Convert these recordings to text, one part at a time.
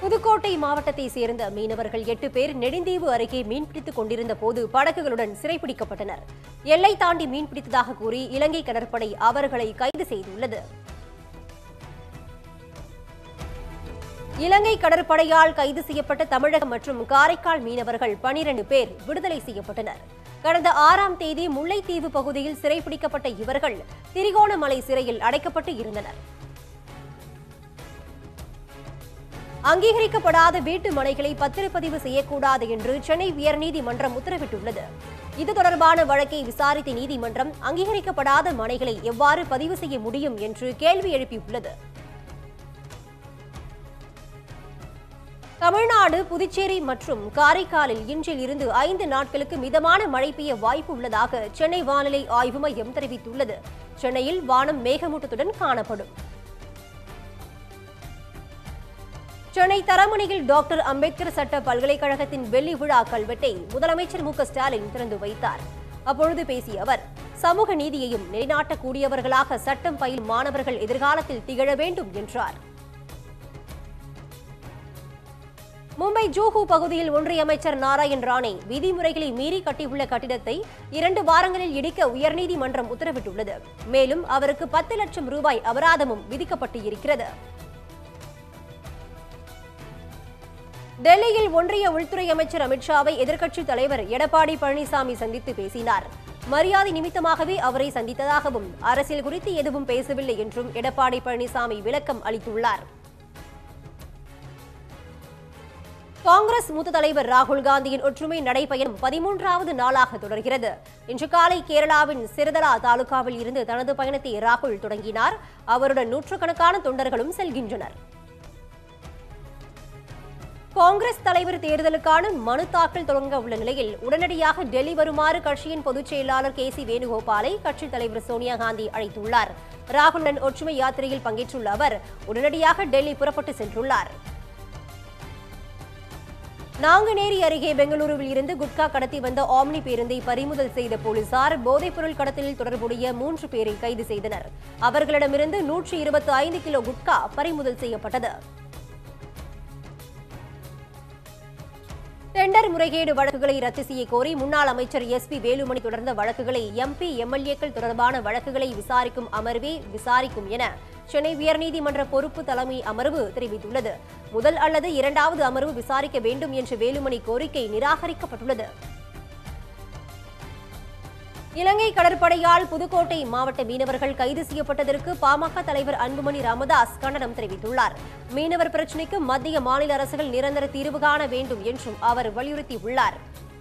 புதுக்கோட்டை மாவட்டத்தை சேர்ந்த மீனவர்கள் எட்டு பேர் நெடுந்தீவு அருகே மீன்பிடித்துக் கொண்டிருந்த போது படகுகளுடன் சிறைப்பிடிக்கப்பட்டனர் எல்லை தாண்டி மீன்பிடித்ததாக கூறி இலங்கை கடற்படை அவர்களை கைது செய்துள்ளது இலங்கை கடற்படையால் கைது செய்யப்பட்ட தமிழகம் மற்றும் காரைக்கால் மீனவர்கள் பனிரண்டு பேர் விடுதலை செய்யப்பட்டனர் கடந்த ஆறாம் தேதி முல்லைத்தீவு பகுதியில் சிறைப்பிடிக்கப்பட்ட இவர்கள் திரிகோணமலை சிறையில் அடைக்கப்பட்டு இருந்தனர் அங்கீகரிக்கப்படாத வீட்டு மனைகளை பத்திரப்பதிவு செய்யக்கூடாது என்று சென்னை உயர்நீதிமன்றம் உத்தரவிட்டுள்ளது இது தொடர்பான வழக்கை விசாரித்த நீதிமன்றம் அங்கீகரிக்கப்படாத மனைகளை எவ்வாறு பதிவு செய்ய முடியும் என்று கேள்வி எழுப்பியுள்ளது தமிழ்நாடு புதுச்சேரி மற்றும் காரைக்காலில் இன்றில் இருந்து ஐந்து நாட்களுக்கு மிதமான மழை பெய்ய வாய்ப்பு உள்ளதாக சென்னை வானிலை ஆய்வு மையம் தெரிவித்துள்ளது சென்னையில் வானம் மேகமூட்டத்துடன் காணப்படும் சென்னை தரமணியில் டாக்டர் அம்பேத்கர் சட்ட பல்கலைக்கழகத்தின் வெள்ளி விழா கல்வெட்டை முதலமைச்சர் மு க ஸ்டாலின் திறந்து வைத்தார் அப்பொழுது பேசிய அவர் சமூக நீதியையும் நிலைநாட்டக்கூடியவர்களாக சட்டம் பயிலும் மாணவர்கள் எதிர்காலத்தில் திகழ வேண்டும் என்றார் மும்பை ஜூஹு பகுதியில் ஒன்றிய அமைச்சர் நாராயண் ராணே விதிமுறைகளை மீறி கட்டியுள்ள கட்டிடத்தை இரண்டு வாரங்களில் இடிக்க உயர்நீதிமன்றம் உத்தரவிட்டுள்ளது மேலும் அவருக்கு பத்து லட்சம் ரூபாய் அபராதமும் விதிக்கப்பட்டு இருக்கிறது டெல்லியில் ஒன்றிய உள்துறை அமைச்சர் அமித்ஷாவை எதிர்க்கட்சித் தலைவர் எடப்பாடி பழனிசாமி சந்தித்து பேசினார் மரியாதை நிமித்தமாகவே அவரை சந்தித்ததாகவும் அரசியல் குறித்து எதுவும் பேசவில்லை என்றும் எடப்பாடி பழனிசாமி விளக்கம் அளித்துள்ளார் காங்கிரஸ் மூத்த தலைவர் ராகுல் காந்தியின் ஒற்றுமை நடைபயணம் பதிமூன்றாவது நாளாக தொடர்கிறது இன்று காலை கேரளாவின் சிறதலா தாலுகாவில் இருந்து தனது பயணத்தை ராகுல் தொடங்கினார் அவருடன் நூற்றுக்கணக்கான தொண்டர்களும் செல்கின்றனர் காங்கிரஸ் தலைவர் தேர்தலுக்கான மனு தாக்கல் தொடங்க உள்ள நிலையில் உடனடியாக டெல்லி வருமாறு கட்சியின் பொதுச் செயலாளர் கே சி வேணுகோபாலை கட்சித் தலைவர் சோனியா காந்தி அழைத்துள்ளார் ராகுலுடன் ஒற்றுமை யாத்திரையில் பங்கேற்றுள்ள அவர் உடனடியாக டெல்லி புறப்பட்டு சென்றுள்ளார் நாங்குநேரி அருகே பெங்களூருவில் இருந்து குட்கா கடத்தி வந்த ஆம்னி பேருந்தை பறிமுதல் செய்த போலீசார் போதைப்பொருள் கடத்தலில் தொடர்புடைய மூன்று பேரை கைது செய்தனர் அவர்களிடமிருந்து நூற்றி இருபத்தி ஐந்து கிலோ குட்கா பறிமுதல் செய்யப்பட்டது டெண்டர் முறைகேடு வழக்குகளை ரத்து செய்ய கோரி முன்னாள் அமைச்சர் எஸ் பி வேலுமணி தொடர்ந்த வழக்குகளை எம்பி எம்எல்ஏக்கள் தொடர்பான வழக்குகளை விசாரிக்கும் அமர்வே விசாரிக்கும் என சென்னை உயர்நீதிமன்ற பொறுப்பு தலைமை அமர்வு தெரிவித்துள்ளது முதல் அல்லது இரண்டாவது அமர்வு விசாரிக்க வேண்டும் என்ற வேலுமணி கோரிக்கை நிராகரிக்கப்பட்டுள்ளது இலங்கை கடற்படையால் புதுக்கோட்டை மாவட்ட மீனவர்கள் கைது செய்யப்பட்டதற்கு பாமக தலைவர் அன்புமணி ராமதாஸ் கண்டனம் தெரிவித்துள்ளார் மீனவர் பிரச்சினைக்கு மத்திய மாநில அரசுகள் நிரந்தர தீர்வு காண வேண்டும் என்றும் அவர் வலியுறுத்தியுள்ளார்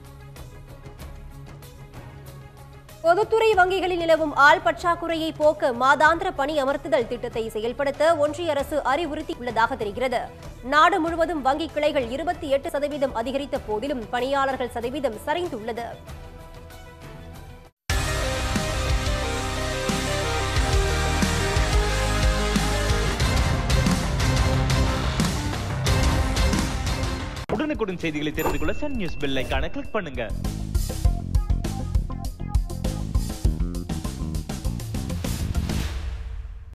பொதுத்துறை வங்கிகளில் நிலவும் ஆள் பற்றாக்குறையை போக்க மாதாந்திர பணி அமர்த்துதல் திட்டத்தை செயல்படுத்த ஒன்றிய அரசு அறிவுறுத்தியுள்ளதாக தெரிகிறது நாடு முழுவதும் வங்கி கிளைகள் இருபத்தி எட்டு சதவீதம் அதிகரித்த போதிலும் பணியாளர்கள் சதவீதம் சரிந்துள்ளது உடனுக்குடன் செய்திகளை தெரிந்து கொள்ள சன் நியூஸ் பெல் ஐகானை கிளிக் பண்ணுங்க